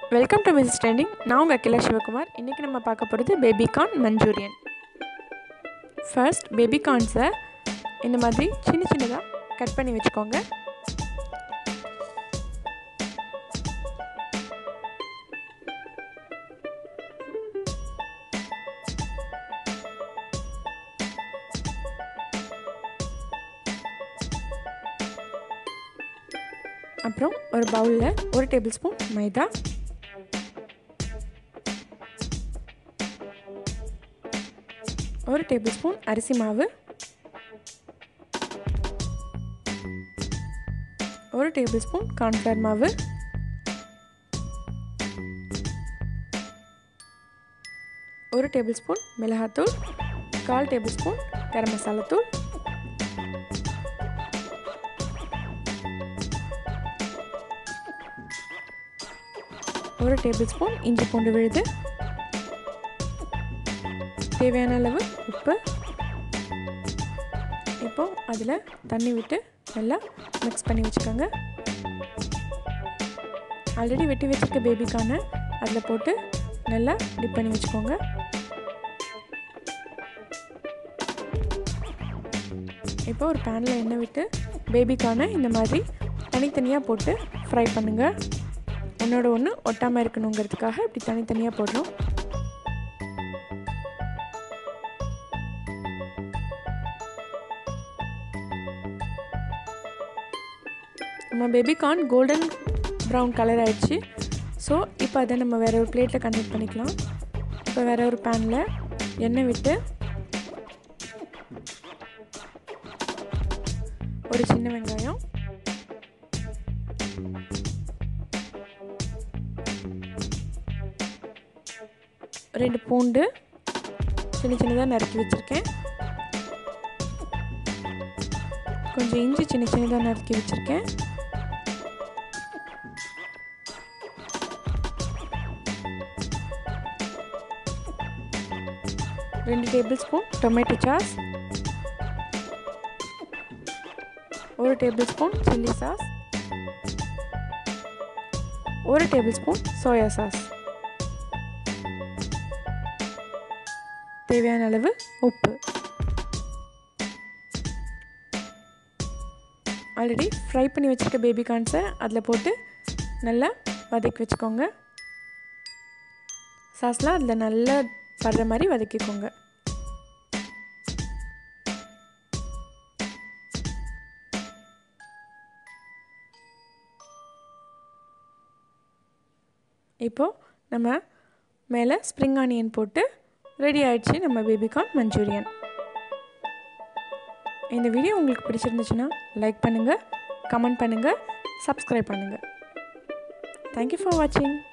welcome to miss trending நான் உங்கள் அகிலா சிவகுமார் இன்றைக்கி நம்ம பார்க்க போகிறது பேபிகார்ன் மஞ்சூரியன் ஃபர்ஸ்ட் பேபிகார்ன்ஸை இந்த மாதிரி சின்ன சின்னதாக கட் பண்ணி வச்சுக்கோங்க அப்புறம் ஒரு பவுலில் ஒரு டேபிள் ஸ்பூன் மைதா ஒரு டேபிள் ஸ்பூன் அரிசி மாவு ஒரு டேபிள் ஸ்பூன் கார்ன்ஃப்ளவர் மாவு ஒரு டேபிள் ஸ்பூன் மிளகாத்தூள் கால் டேபிள் ஸ்பூன் கரம் மசாலா தூள் ஒரு டேபிள் ஸ்பூன் இஞ்சி பூண்டு விழுது தேவையான அளவு உப்பு இப்போது அதில் தண்ணி விட்டு நல்லா மிக்ஸ் பண்ணி வச்சுக்கோங்க ஆல்ரெடி வெட்டி வச்சுருக்க பேபிக்கான அதில் போட்டு நல்லா டிப் பண்ணி வச்சுக்கோங்க இப்போ ஒரு பேனில் எண்ணெய் விட்டு பேபிக்கான இந்த மாதிரி தனித்தனியாக போட்டு ஃப்ரை பண்ணுங்கள் ஒன்றோட ஒன்று ஒட்டாமல் இருக்கணுங்கிறதுக்காக இப்படி தனித்தனியாக போடுறோம் நம்ம பேபிகார்ன் கோல்டன் ப்ரௌன் கலர் ஆயிடுச்சு ஸோ இப்போ அதை நம்ம வேறு ஒரு பிளேட்டில் கன்வெர்ட் பண்ணிக்கலாம் இப்போ வேறு ஒரு பேனில் எண்ணெய் விட்டு ஒரு சின்ன வெங்காயம் ரெண்டு பூண்டு சின்ன சின்னதாக நறுக்கி வச்சுருக்கேன் கொஞ்சம் இஞ்சி சின்ன சின்னதாக நறுக்கி வச்சுருக்கேன் ரெண்டு டேபிள் ஸ்பூன் டொமேட்டோ சாஸ் ஒரு டேபிள் ஸ்பூன் சில்லி சாஸ் ஒரு டேபிள் ஸ்பூன் சோயா சாஸ் தேவையான அளவு உப்பு ஆல்ரெடி ஃப்ரை பண்ணி வச்சுருக்க பேபி கார்ன்ஸை அதில் போட்டு நல்லா வதக்கி வச்சுக்கோங்க சாஸ்லாம் அதில் நல்லா படுற மாதிரி வதக்கிக்கோங்க இப்போது நம்ம மேலே ஸ்ப்ரிங் ஆனியன் போட்டு ரெடி ஆயிடுச்சு நம்ம பேபிகார்ன் மஞ்சூரியன் இந்த வீடியோ உங்களுக்கு பிடிச்சிருந்துச்சுன்னா லைக் பண்ணுங்கள் கமெண்ட் பண்ணுங்கள் சப்ஸ்கிரைப் பண்ணுங்கள் தேங்க்யூ ஃபார் வாட்சிங்